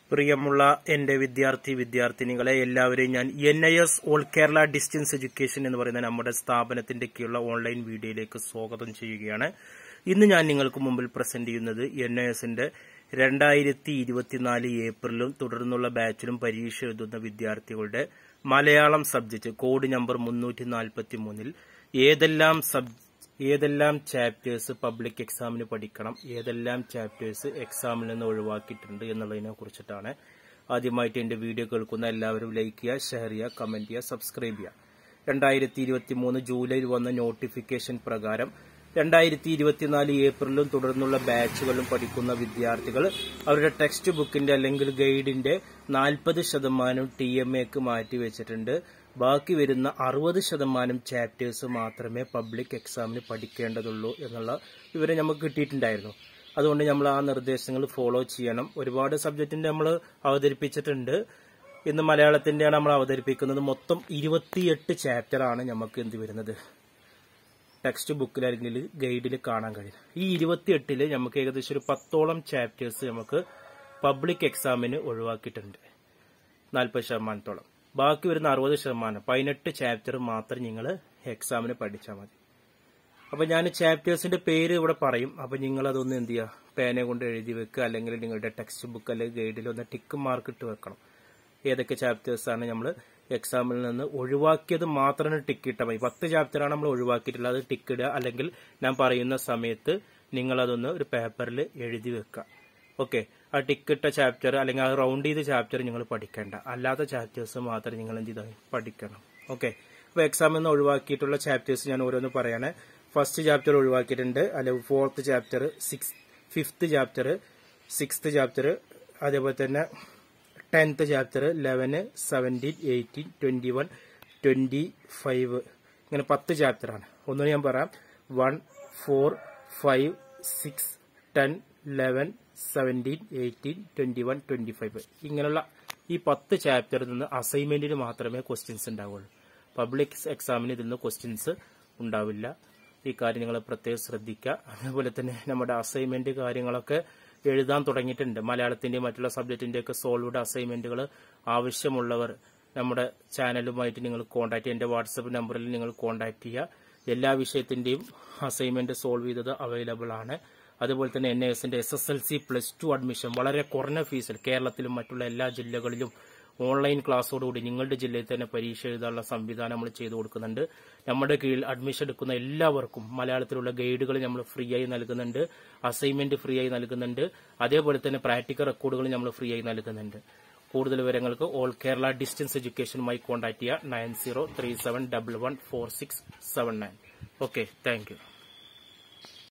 പ്രിയമുള്ള എന്റെ വിദ്യാർത്ഥി വിദ്യാർത്ഥിനികളെ എല്ലാവരെയും ഞാൻ N I S all Kerala distance education എന്ന് പറയുന്ന നമ്മുടെ സ്ഥാപനത്തിന്റെ കീഴിലുള്ള ഓൺലൈൻ വീഡിയോയിലേക്ക് സ്വാഗതം ചെയ്യുകയാണ് ഇന്ന് ഞാൻ നിങ്ങൾക്ക് മുമ്പിൽ പ്രസന്റ് ചെയ്യുന്നത് എൻ ഐ എസിന്റെ രണ്ടായിരത്തി ഇരുപത്തിനാല് ഏപ്രിലും തുടർന്നുള്ള ബാച്ചിലും പരീക്ഷ എഴുതുന്ന വിദ്യാർത്ഥികളുടെ മലയാളം സബ്ജക്ട് കോഡ് നമ്പർ മുന്നൂറ്റി നാൽപ്പത്തി മൂന്നിൽ ഏതെല്ലാം സബ് ഏതെല്ലാം ചാപ്റ്റേഴ്സ് പബ്ലിക് എക്സാമിന് പഠിക്കണം ഏതെല്ലാം ചാപ്റ്റേഴ്സ് എക്സാമിൽ നിന്ന് ഒഴിവാക്കിയിട്ടുണ്ട് എന്നുള്ളതിനെ കുറിച്ചിട്ടാണ് ആദ്യമായിട്ട് എന്റെ വീഡിയോ കേൾക്കുന്ന എല്ലാവരും ലൈക്ക് ചെയ്യുക ഷെയർ ചെയ്യുക കമന്റ് ചെയ്യുക സബ്സ്ക്രൈബ് ചെയ്യുക രണ്ടായിരത്തി ഇരുപത്തി മൂന്ന് ജൂലൈയിൽ വന്ന നോട്ടിഫിക്കേഷൻ പ്രകാരം രണ്ടായിരത്തി ഇരുപത്തിനാല് ഏപ്രിലും തുടർന്നുള്ള ബാച്ചുകളും പഠിക്കുന്ന വിദ്യാർത്ഥികൾ അവരുടെ ടെക്സ്റ്റ് ബുക്കിന്റെ അല്ലെങ്കിൽ ഗൈഡിന്റെ നാൽപ്പത് ശതമാനം ടി എം എക്ക് മാറ്റി വെച്ചിട്ടുണ്ട് ബാക്കി വരുന്ന അറുപത് ശതമാനം ചാപ്റ്റേഴ്സ് മാത്രമേ പബ്ലിക് എക്സാമിന് പഠിക്കേണ്ടതുള്ളൂ എന്നുള്ള വിവരം നമുക്ക് കിട്ടിയിട്ടുണ്ടായിരുന്നു അതുകൊണ്ട് നമ്മൾ ആ നിർദ്ദേശങ്ങൾ ഫോളോ ചെയ്യണം ഒരുപാട് സബ്ജക്റ്റിന്റെ നമ്മൾ അവതരിപ്പിച്ചിട്ടുണ്ട് ഇന്ന് മലയാളത്തിന്റെയാണ് നമ്മൾ അവതരിപ്പിക്കുന്നത് മൊത്തം ഇരുപത്തിയെട്ട് ചാപ്റ്റർ ആണ് നമുക്ക് എന്ത് വരുന്നത് ടെക്സ്റ്റ് ബുക്കിൽ അല്ലെങ്കിൽ ഗൈഡിൽ കാണാൻ കഴിയും ഈ ഇരുപത്തിയെട്ടില് നമുക്ക് ഏകദേശം ഒരു പത്തോളം ചാപ്റ്റേഴ്സ് നമുക്ക് പബ്ലിക് എക്സാമിന് ഒഴിവാക്കിയിട്ടുണ്ട് നാൽപ്പത് ശതമാനത്തോളം ബാക്കി വരുന്ന അറുപത് ശതമാനം പതിനെട്ട് ചാപ്റ്റർ മാത്രം നിങ്ങൾ എക്സാമിന് പഠിച്ചാൽ മതി അപ്പൊ ഞാൻ ചാപ്റ്റേഴ്സിന്റെ പേര് ഇവിടെ പറയും അപ്പൊ നിങ്ങൾ അതൊന്ന് എന്ത് ചെയ്യുക പേന കൊണ്ട് എഴുതി വെക്കുക അല്ലെങ്കിൽ നിങ്ങളുടെ ടെക്സ്റ്റ് ബുക്ക് അല്ലെങ്കിൽ ഗൈഡിൽ ഒന്ന് ടിക്ക് മാർക്ക് ഇട്ട് വെക്കണം ഏതൊക്കെ ചാപ്റ്റേഴ്സ് ആണ് നമ്മൾ എക്സാമിൽ നിന്ന് ഒഴിവാക്കിയത് മാത്രമാണ് ടിക്ക് ഇട്ടാൽ മതി പത്ത് ചാപ്റ്ററാണ് നമ്മൾ ഒഴിവാക്കിയിട്ടുള്ളത് അത് ടിക്ക് ഇടുക അല്ലെങ്കിൽ ഞാൻ പറയുന്ന സമയത്ത് നിങ്ങൾ അതൊന്ന് ഒരു പേപ്പറിൽ എഴുതി വെക്കുക ഓക്കെ ആ ടിക്കിട്ട ചാപ്റ്റർ അല്ലെങ്കിൽ ആ റൗണ്ട് ചെയ്ത ചാപ്റ്റർ നിങ്ങൾ പഠിക്കേണ്ട അല്ലാത്ത ചാപ്റ്റേഴ്സ് മാത്രം നിങ്ങൾ എന്ത് ചെയ്താൽ പഠിക്കണം ഓക്കെ അപ്പോൾ എക്സാമിൽ നിന്ന് ഒഴിവാക്കിയിട്ടുള്ള ചാപ്റ്റേഴ്സ് ഞാൻ ഓരോന്ന് പറയാണ് ഫസ്റ്റ് ചാപ്റ്റർ ഒഴിവാക്കിയിട്ടുണ്ട് അല്ലെങ്കിൽ fourth chapter six fifth chapter sixth chapter അതേപോലെ തന്നെ tenth chapter eleven seventeen eighteen twenty one twenty five ഇങ്ങനെ പത്ത് ചാപ്റ്ററാണ് ഒന്നുകൂടി ഞാൻ പറയാം one four five six ten eleven seventeen eighteen twenty one twenty five ഇങ്ങനെയുള്ള ഈ പത്ത് ചാപ്റ്ററിൽ നിന്ന് അസൈൻമെന്റിന് മാത്രമേ ക്വസ്റ്റ്യൻസ് ഉണ്ടാവുള്ളൂ പബ്ലിക് എക്സാമിന് ഇതിൽ നിന്ന് ക്വസ്റ്റ്യൻസ് ഉണ്ടാവില്ല ഈ കാര്യം നിങ്ങൾ പ്രത്യേകം ശ്രദ്ധിക്കുക അതേപോലെ തന്നെ നമ്മുടെ അസൈൻമെന്റ് കാര്യങ്ങളൊക്കെ എഴുതാൻ തുടങ്ങിയിട്ടുണ്ട് മലയാളത്തിന്റെയും മറ്റുള്ള സബ്ജക്റ്റിന്റെ ഒക്കെ സോൾവ്ഡ് അസൈൻമെന്റുകൾ ആവശ്യമുള്ളവർ നമ്മുടെ ചാനലുമായിട്ട് നിങ്ങൾ കോൺടാക്ട് ചെയ്യുക എന്റെ വാട്സപ്പ് നമ്പറിൽ നിങ്ങൾ കോൺടാക്ട് ചെയ്യുക എല്ലാ വിഷയത്തിന്റെയും അസൈൻമെന്റ് സോൾവ് ചെയ്തത് അവൈലബിൾ ആണ് അതുപോലെ തന്നെ എൻ എസിന്റെ S S L C plus two admission വളരെ കുറഞ്ഞ ഫീസിൽ കേരളത്തിലും മറ്റുള്ള എല്ലാ ജില്ലകളിലും ഓൺലൈൻ ക്ലാസ്സോടുകൂടി നിങ്ങളുടെ ജില്ലയിൽ തന്നെ പരീക്ഷ എഴുതാനുള്ള സംവിധാനം നമ്മൾ ചെയ്തു കൊടുക്കുന്നുണ്ട് നമ്മുടെ കീഴിൽ അഡ്മിഷൻ എടുക്കുന്ന എല്ലാവർക്കും മലയാളത്തിലുള്ള ഗൈഡുകൾ നമ്മൾ ഫ്രീ ആയി നൽകുന്നുണ്ട് അസൈൻമെന്റ് ഫ്രീ ആയി നൽകുന്നുണ്ട് അതേപോലെ തന്നെ പ്രാക്ടിക്കൽ റെക്കോർഡുകൾ നമ്മൾ ഫ്രീ ആയി നൽകുന്നുണ്ട് കൂടുതൽ വിവരങ്ങൾക്ക് ഓൾ കേരള ഡിസ്റ്റൻസ് എഡ്യൂക്കേഷനുമായി കോൺടാക്ട് ചെയ്യുക nine zero three seven double one four six seven nine okay thank U